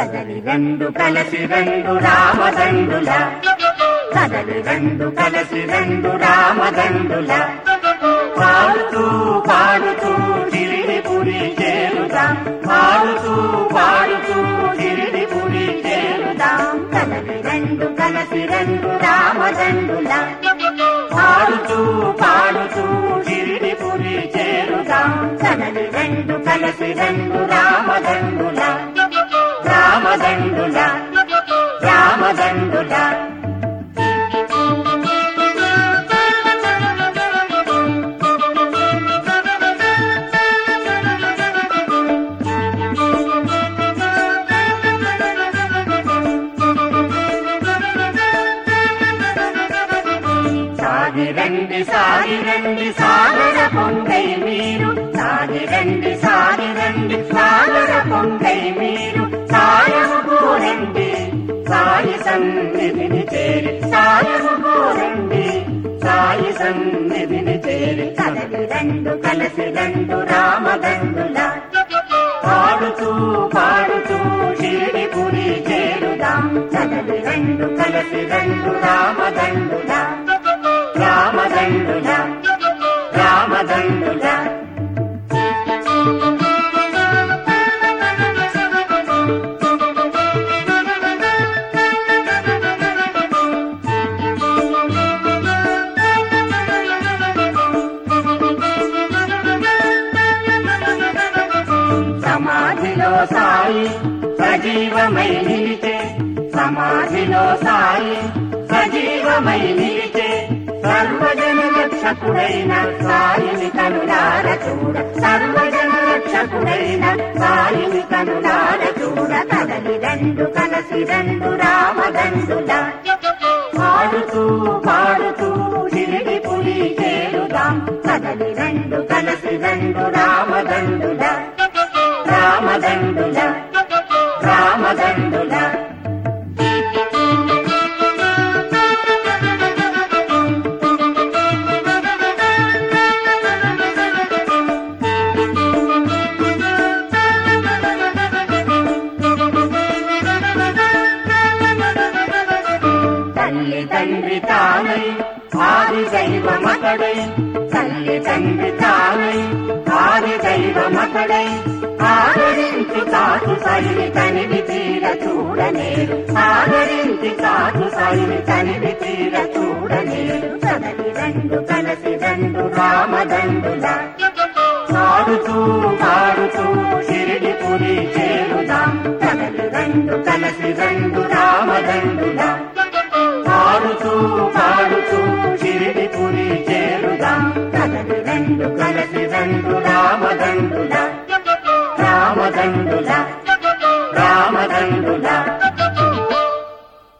కదలి రెండు కలసి రెండు రామదండుల కదలి రెండు కలసి రెండు రామదండుల పాడుతూ పాడుతూ చిరిడిపురి చేరుదాం పాడుతూ పాడుతూ చిరిడిపురి చేరుదాం కదలి రెండు కలసి రెండు రామదండుల పాడుతూ పాడుతూ చిరిడిపురి చేరుదాం కదలి రెండు కలసి రెండు రామదండుల రామదండుల రామదండుల సాగిరండి సాగిరండి సాగర పొంగై మీరు సాగిరండి సాగిరండి సాగర పొంగై మీరు సాయము కోరండి సాయి సన్నిధిని చేరి సాయము కోరండి సాయి సన్నిధిని చేరి కలసి రెండు కలిసి రెండు రామదండుల పాడుతూ పాడుతూ షిరిడిపురి చేరుదాం కదలి రెండు కలిసి రెండు రామదండుల రామదండుల రామదండుల సమాధిలో సాయి సజీవమై నిలిచే సమాధిలో సాయి సజీవమై నిలిచే సర్వజన రక్షకుడైన సాయిని కనులార చూడ సర్వజన రక్షకుడైన సాయిని కనులార చూడ కదలి రెండు కలసి రెండు రామదండుల పాడుతూ పాడుతూ షిరిడి పులి చేరుదాం కదలి రెండు కలసి రెండు రామదండుల రామదండుల రామదండుల తల్లి తండ్రి తానై ఆది దైవమతడై తల్లి తండ్రి తానై ఆది దైవమతడై ఆదరించి కాదు సైని తనివి తీర చూడలేరు ఆదరించి కాదు సైని తనివి తీర చూడలేరు కదలి రెండు కలసి రెండు రామదండుల పాడుతూ పాడుతూ షిరిడిపురి చేరుదాం కదలి రెండు కలసి రెండు రామదండుల పాడుతూ పాడుతూ షిరిడిపురి చేరుదాం కదలి రెండు కలసి రెండు రామదండుల రామదండుల రామదండుల